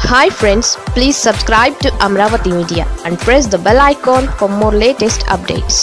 hi friends please subscribe to Amaravati media and press the bell icon for more latest updates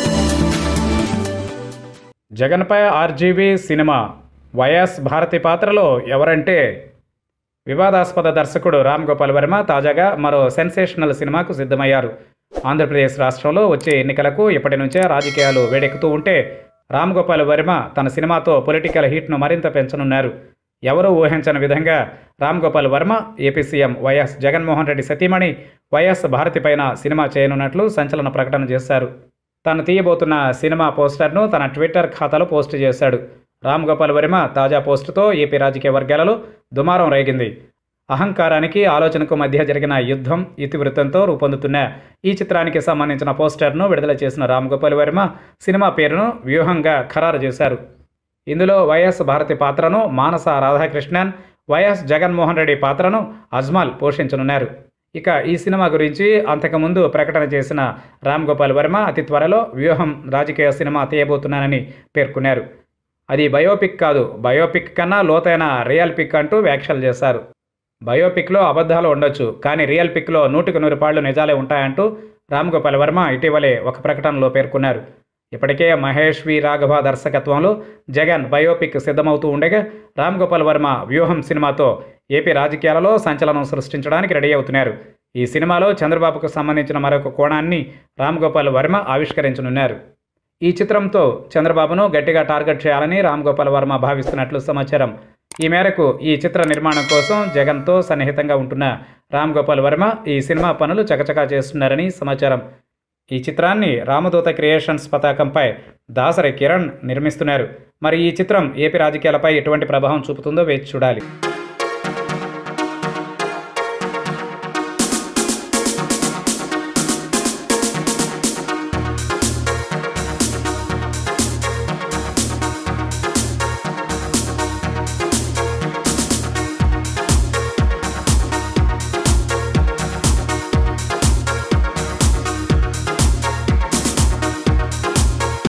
జగన్పై RGV సినిమా YS Bharathi పాత్రలో ఎవరంటే వివాదాస్పద దర్శకుడు రామ్ గోపాల్ వర్మ తాజాగా మరో సెన్సేషనల్ సినిమాకు సిద్ధమయ్యారు ఆంధ్రప్రదేశ్ రాష్ట్రంలో వచ్చే ఎన్నికలకు ఇప్పటి నుంచే రాజకీయాలు వేడెక్కుతూ ఉంటే రామ్ గోపాల్ వర్మ తన సినిమాతో పొలిటికల్ హీట్ను మరింత పెంచనున్నారు ఎవరూ ఊహించని విధంగా Ram Gopal Varma AP CM YS Jaganmohan Reddy సతీమణి వైఎస్ భారతి పైన సినిమా చేయనున్నట్లు సంచలన ప్రకటన చేశారు తాను తీయబోతున్న సినిమా పోస్టర్ను తన ట్విట్టర్ ఖాతాలో పోస్ట్ చేశాడు రామ్ గోపాల్ వర్మ తాజా పోస్టుతో ఏపీ రాజకీయ వర్గాలలో దుమారం రేగింది అహంకారానికి ఆలోచనకు మధ్య జరిగిన యుద్ధం ఇతివృత్తంతో రూపొందుతున్న ఈ చిత్రానికి సంబంధించిన పోస్టర్ను విడుదల చేసిన రామ్ గోపాల్ వర్మ సినిమా పేరును వ్యూహంగా ఖరారు చేశారు ఇందులో వైఎస్ భారతి పాత్రను మానస రాధాకృష్ణన్ వైఎస్ జగన్మోహన్ రెడ్డి పాత్రను అజ్మాల్ పోషించనున్నారు ఇక ఈ సినిమా గురించి అంతకుముందు ప్రకటన చేసిన రామ్ గోపాల్ వర్మ అతి త్వరలో వ్యూహం రాజకీయ సినిమా తీయబోతున్నానని పేర్కొన్నారు అది బయోపిక్ కాదు బయోపిక్ కన్నా లోతైన రియల్ పిక్ అంటూ వ్యాఖ్యలు చేశారు బయోపిక్లో అబద్ధాలు ఉండొచ్చు కానీ రియల్ పిక్లో నూటికి నూరు పాళ్ళు నిజాలే ఉంటాయంటూ రామ్ గోపాల్ వర్మ ఇటీవలే ఒక ప్రకటనలో పేర్కొన్నారు ఇప్పటికే మహేష్ వి రాఘవ దర్శకత్వంలో జగన్ బయోపిక్ సిద్ధమవుతూ ఉండగా రామ్ గోపాల్ వర్మ వ్యూహం సినిమాతో ఏపీ రాజకీయాలలో సంచలనం సృష్టించడానికి రెడీ అవుతున్నారు ఈ సినిమాలో చంద్రబాబుకు సంబంధించిన మరొక కోణాన్ని రామ్ గోపాల్ వర్మ ఆవిష్కరించనున్నారు ఈ చిత్రంతో చంద్రబాబును గట్టిగా టార్గెట్ చేయాలని రామ్ గోపాల్ వర్మ భావిస్తున్నట్లు సమాచారం ఈ మేరకు ఈ చిత్ర నిర్మాణం కోసం జగన్తో సన్నిహితంగా ఉంటున్న రామ్ గోపాల్ వర్మ ఈ సినిమా పనులు చకచకా చేస్తున్నారని సమాచారం ఈ చిత్రాన్ని రామదూత క్రియేషన్స్ పతాకంపై దాసరి కిరణ్ నిర్మిస్తున్నారు మరి ఈ చిత్రం ఏపీ రాజకీయాలపై ఎటువంటి ప్రభావం చూపుతుందో వేచి చూడాలి